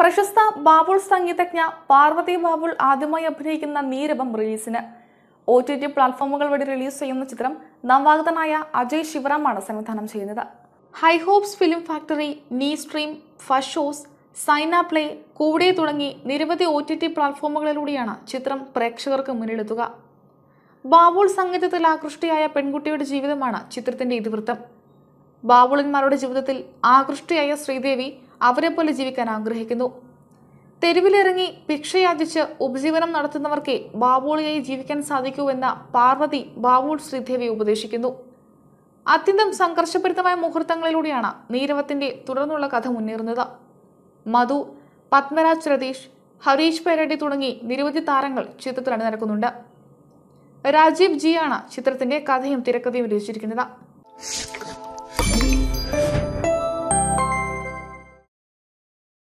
പ്രശസ്ത ബാബുൾ സംഗീതജ്ഞ പാർവതി ബാബുൾ ആദ്യമായി അഭിനയിക്കുന്ന നീരവം റിലീസിന് ഒ ടി ടി പ്ലാറ്റ്ഫോമുകൾ വഴി റിലീസ് ചെയ്യുന്ന ചിത്രം നവാഗതനായ അജയ് ശിവറാമാണ് സംവിധാനം ചെയ്യുന്നത് High Hopes Film Factory Neestream ഫഷോസ് സൈന പ്ലേ കൂടെ തുടങ്ങി നിരവധി ഒ ടി ടി പ്ലാറ്റ്ഫോമുകളിലൂടെയാണ് ചിത്രം പ്രേക്ഷകർക്ക് മുന്നിലെത്തുക ബാബുൾ സംഗീതത്തിൽ ആകൃഷ്ടിയായ പെൺകുട്ടിയുടെ ജീവിതമാണ് ചിത്രത്തിന്റെ ഇതിവൃത്തം ബാബുളന്മാരുടെ ജീവിതത്തിൽ ആകൃഷ്ടിയായ ശ്രീദേവി അവരെ പോലെ ജീവിക്കാൻ ആഗ്രഹിക്കുന്നു തെരുവിലിറങ്ങി ഭിക്ഷയാചിച്ച് ഉപജീവനം നടത്തുന്നവർക്കേ ബാബുളിയായി ജീവിക്കാൻ സാധിക്കൂ എന്ന പാർവതി ബാബുൾ ശ്രീദേവി ഉപദേശിക്കുന്നു അത്യന്തം സംഘർഷഭരിതമായ മുഹൂർത്തങ്ങളിലൂടെയാണ് നീരവത്തിന്റെ തുടർന്നുള്ള കഥ മുന്നേറുന്നത് മധു പത്മരാജ് രതീഷ് ഹരീഷ് പേരടി തുടങ്ങി നിരവധി താരങ്ങൾ ചിത്രത്തിൽ അണിനിരക്കുന്നുണ്ട് രാജീവ് ജിയാണ് ചിത്രത്തിന്റെ കഥയും തിരക്കഥയും രചിച്ചിരിക്കുന്നത്